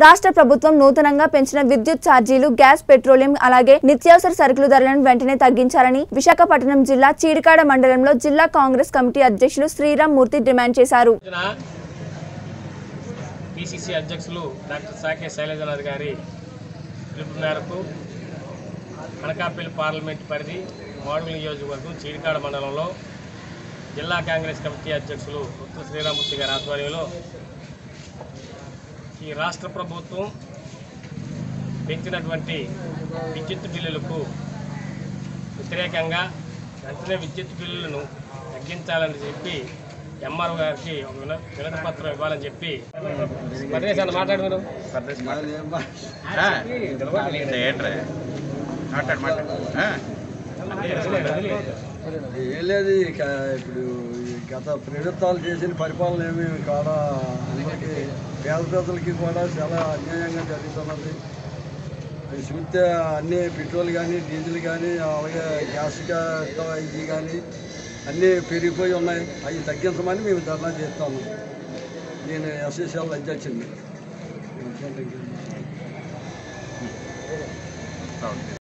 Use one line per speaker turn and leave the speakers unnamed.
రాష్ట్ర ప్రభుత్వం నూతనంగా పెంచిన విద్యుత్ ఛార్జీలు గ్యాస్ పెట్రోలియం అలాగే నిత్యావసర సరుకుల ధరలను వెంటనే తగ్గించాలని విశాఖపట్నం జిల్లా చీడికాడ మండలంలో జిల్లా కాంగ్రెస్ కమిటీ అధ్యక్షులు శ్రీరామ్ మూర్తి డిమాండ్ చేశారు
రోజున పిసిసి అధ్యక్షులు డాక్టర్ సాకే శైలజనాథ్ గారి పిలుపు మేరకు అనకాపల్లి పార్లమెంట్ పరిధి మాడుగుల నియోజకవర్గం చీడికాడ మండలంలో జిల్లా కాంగ్రెస్ కమిటీ అధ్యక్షులు ఉత్తర శ్రీరామూర్తి గారి ఆధ్వర్యంలో ఈ రాష్ట్ర ప్రభుత్వం పెంచినటువంటి విద్యుత్ బిల్లులకు వ్యతిరేకంగా వెంటనే విద్యుత్ బిల్లులను తగ్గించాలని చెప్పి ఎంఆర్ఓ గారికి ఒక విన- వినతి పత్రం ఇవ్వాలని చెప్పి పర్యవేశాన్ని మాట్లాడుతున్నారు
ఏంట్రా మాట్లాడు మాట్లాడు ఆ?
ఏం లేదు ఇక ఇప్పుడు ఈ గత ప్రభుత్వాలు చేసిన పరిపాలన ఏమి కూడా అందరికీ పేద ప్రజలకి కూడా చాలా అన్యాయంగా జరుగుతున్నది అది చూస్తే అన్ని పెట్రోల్ కానీ డీజిల్ కానీ అలాగే గ్యాస్ గా- ఇది కానీ అన్నీ పెరిగిపోయి ఉన్నాయి అవి తగ్గించమని మేము ధర్నా చేస్తాము నేను ఎస్ఎస్ఎల్ అధ్యక్షుడిని
ఓకే